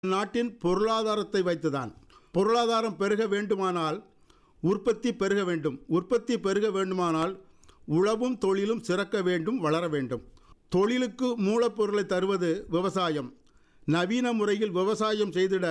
நாட்டின் பொருளாதாரத்தை வைத்துதான் பொருளாதாரம் பெருக வேண்டுமானால் உற்பத்தி பெருக வேண்டும் உற்பத்தி பெருக வேண்டுமானால் உழவும் தொழிலும் சிறக்க வேண்டும் வளர வேண்டும் தொழிலுக்கு மூலப்பொருளை தருவது விவசாயம் நவீன முறையில் விவசாயம் செய்திட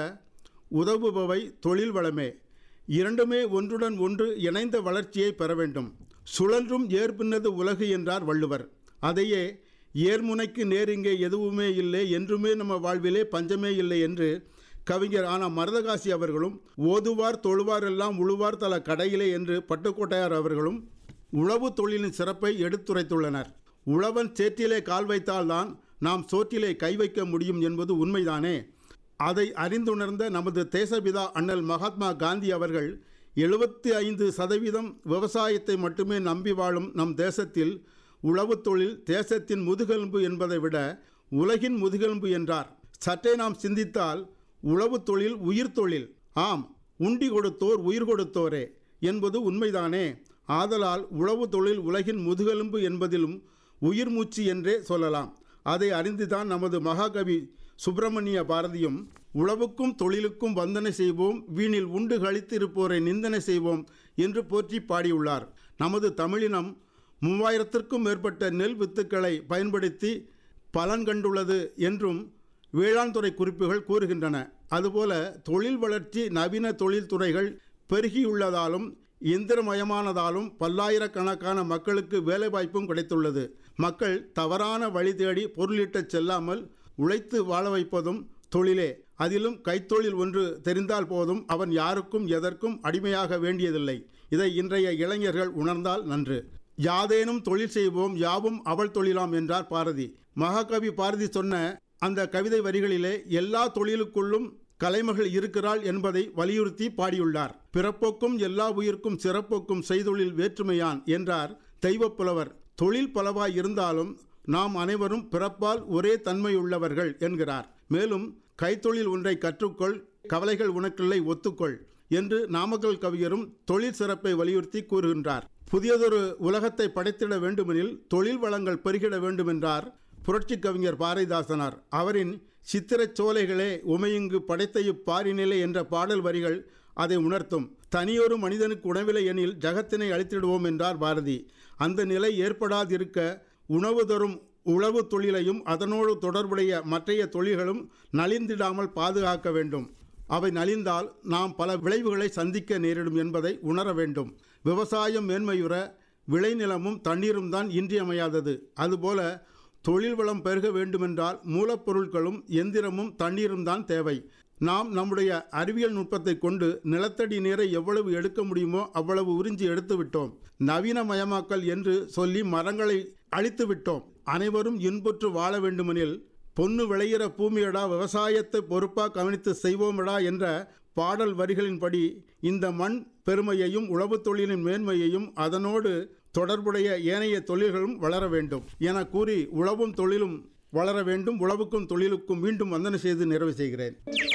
உதவுபவை தொழில் வளமே இரண்டுமே ஒன்றுடன் ஒன்று இணைந்த வளர்ச்சியை பெற வேண்டும் சுழன்றும் ஏற்பின்னது உலகு என்றார் வள்ளுவர் அதையே ஏர்முனைக்கு நேர் இங்கே எதுவுமே இல்லை என்றுமே நம்ம வாழ்விலே பஞ்சமே இல்லை என்று கவிஞர் ஆனா மருதகாசி அவர்களும் ஓதுவார் தொழுவார் எல்லாம் உழுவார் தல கடையிலே என்று பட்டுக்கோட்டையார் அவர்களும் உழவு தொழிலின் சிறப்பை எடுத்துரைத்துள்ளனர் உழவன் சேற்றிலே கால் வைத்தால்தான் நாம் சோற்றிலே கை வைக்க முடியும் என்பது உண்மைதானே அதை அறிந்துணர்ந்த நமது தேசபிதா அண்ணல் மகாத்மா காந்தி அவர்கள் எழுபத்தி ஐந்து சதவீதம் விவசாயத்தை மட்டுமே நம்பி வாழும் நம் தேசத்தில் உழவுத் தொழில் தேசத்தின் முதுகெலும்பு என்பதை விட உலகின் முதுகெலும்பு என்றார் சற்றே நாம் சிந்தித்தால் உழவுத் தொழில் உயிர் தொழில் ஆம் உண்டி கொடுத்தோர் உயிர் கொடுத்தோரே என்பது உண்மைதானே ஆதலால் உழவு தொழில் உலகின் முதுகெலும்பு என்பதிலும் உயிர் மூச்சு என்றே சொல்லலாம் அதை அறிந்துதான் நமது மகாகவி சுப்பிரமணிய பாரதியும் உழவுக்கும் தொழிலுக்கும் வந்தனை செய்வோம் வீணில் உண்டு கழித்திருப்போரை நிந்தனை செய்வோம் என்று போற்றி பாடியுள்ளார் நமது தமிழினம் மூவாயிரத்திற்கும் மேற்பட்ட நெல் வித்துக்களை பயன்படுத்தி பலன் கண்டுள்ளது என்றும் வேளாண் துறை குறிப்புகள் கூறுகின்றன அதுபோல தொழில் வளர்ச்சி நவீன தொழில்துறைகள் பெருகியுள்ளதாலும் இயந்திரமயமானதாலும் பல்லாயிரக்கணக்கான மக்களுக்கு வேலைவாய்ப்பும் கிடைத்துள்ளது மக்கள் தவறான வழி தேடி பொருளீட்டச் செல்லாமல் உழைத்து வாழ வைப்பதும் தொழிலே அதிலும் கைத்தொழில் ஒன்று தெரிந்தால் போதும் அவன் யாருக்கும் எதற்கும் அடிமையாக வேண்டியதில்லை இதை இன்றைய இளைஞர்கள் உணர்ந்தால் நன்று யாதேனும் தொழில் செய்வோம் யாவும் அவள் தொழிலாம் என்றார் பாரதி மகாகவி பாரதி சொன்ன அந்த கவிதை வரிகளிலே எல்லா தொழிலுக்குள்ளும் கலைமகள் இருக்கிறாள் என்பதை வலியுறுத்தி பாடியுள்ளார் பிறப்போக்கும் எல்லா உயிர்க்கும் சிறப்போக்கும் செய்தொழில் வேற்றுமையான் என்றார் தெய்வப்புலவர் தொழில் பலவாய் இருந்தாலும் நாம் அனைவரும் பிறப்பால் ஒரே தன்மையுள்ளவர்கள் என்கிறார் மேலும் கைத்தொழில் ஒன்றை கற்றுக்கொள் கவலைகள் உனக்கில்லை ஒத்துக்கொள் என்று நாமக்கல் கவிஞரும் தொழில் சிறப்பை வலியுறுத்தி கூறுகின்றார் புதியதொரு உலகத்தை படைத்திட வேண்டுமெனில் தொழில் வளங்கள் பெருகிட வேண்டுமென்றார் புரட்சி கவிஞர் பாரதிதாசனார் அவரின் சித்திரச் சோலைகளே உமையுங்கு படைத்த இப்பாரினிலே என்ற பாடல் வரிகள் அதை உணர்த்தும் தனியொரு மனிதனுக்கு உணவில்லை எனில் ஜகத்தினை அழித்திடுவோம் என்றார் பாரதி அந்த நிலை ஏற்படாதிருக்க உணவு தரும் உழவு தொழிலையும் அதனோடு தொடர்புடைய மற்றைய தொழில்களும் நலிந்திடாமல் பாதுகாக்க வேண்டும் அவை நலிந்தால் நாம் பல விளைவுகளை சந்திக்க நேரிடும் என்பதை உணர வேண்டும் விவசாயம் மேன்மையுற விளைநிலமும் தண்ணீரும் தான் இன்றியமையாதது அதுபோல தொழில் வளம் பெருக வேண்டுமென்றால் மூலப்பொருட்களும் எந்திரமும் தண்ணீரும் தான் தேவை நாம் நம்முடைய அறிவியல் நுட்பத்தை கொண்டு நிலத்தடி நீரை எவ்வளவு எடுக்க முடியுமோ அவ்வளவு உறிஞ்சி எடுத்து விட்டோம் நவீனமயமாக்கல் என்று சொல்லி மரங்களை அழித்து விட்டோம் அனைவரும் இன்புற்று வாழ வேண்டுமெனில் பொன்னு விளையிற பூமியடா விவசாயத்தை பொறுப்பா கவனித்து செய்வோமடா என்ற பாடல் வரிகளின்படி இந்த மண் பெருமையையும் உழவுத் தொழிலின் மேன்மையையும் அதனோடு தொடர்புடைய ஏனைய தொழில்களும் வளர வேண்டும் என கூறி உழவும் தொழிலும் வளர வேண்டும் உழவுக்கும் தொழிலுக்கும் மீண்டும் வந்தனை செய்து நிறைவு செய்கிறேன்